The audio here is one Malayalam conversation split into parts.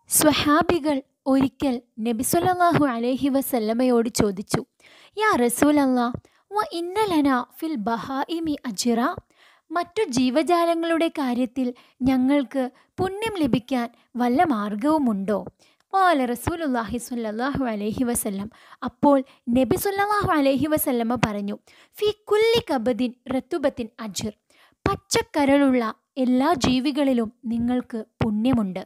സ്വഹാബികൾ ഒരിക്കൽ നബി സല്ലല്ലാഹു അലൈഹി വസല്ലമയോട് ചോദിച്ചു യാ റസൂലല്ലാ വ ഇന്നലന ഫിൽ ബഹായിമി അജിറ മറ്റു ജീവജാലങ്ങളുടെ കാര്യത്തിൽ ഞങ്ങൾക്ക് പുണ്യം ലഭിക്കാൻ വല്ല മാർഗവുമുണ്ടോ ഖാല റസൂലുള്ളാഹി സ്വല്ലല്ലാഹു അലൈഹി വസല്ലം അപ്പോൾ നബി സല്ലല്ലാഹു അലൈഹി വസല്ലമ പറഞ്ഞു ഫി കുല്ലി കബദിൻ റത്തുബത്തിൻ അജിർ പച്ചക്കരളുള്ള എല്ലാ ജീവികളിലും നിങ്ങൾക്ക് പുണ്യമുണ്ട്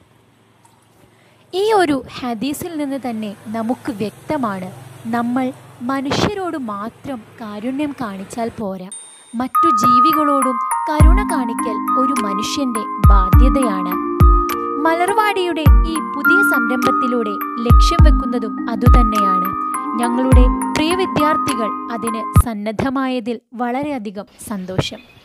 ഈ ഒരു ഹദീസിൽ നിന്ന് തന്നെ നമുക്ക് വ്യക്തമാണ് നമ്മൾ മനുഷ്യരോട് മാത്രം കാരുണ്യം കാണിച്ചാൽ പോരാ മറ്റു ജീവികളോടും കരുണ കാണിക്കൽ ഒരു മനുഷ്യന്റെ ബാധ്യതയാണ് മലർവാടിയുടെ ഈ പുതിയ സംരംഭത്തിലൂടെ ലക്ഷ്യം വെക്കുന്നതും അതുതന്നെയാണ് ഞങ്ങളുടെ പ്രിയ വിദ്യാർത്ഥികൾ അതിന് സന്നദ്ധമായതിൽ വളരെയധികം സന്തോഷം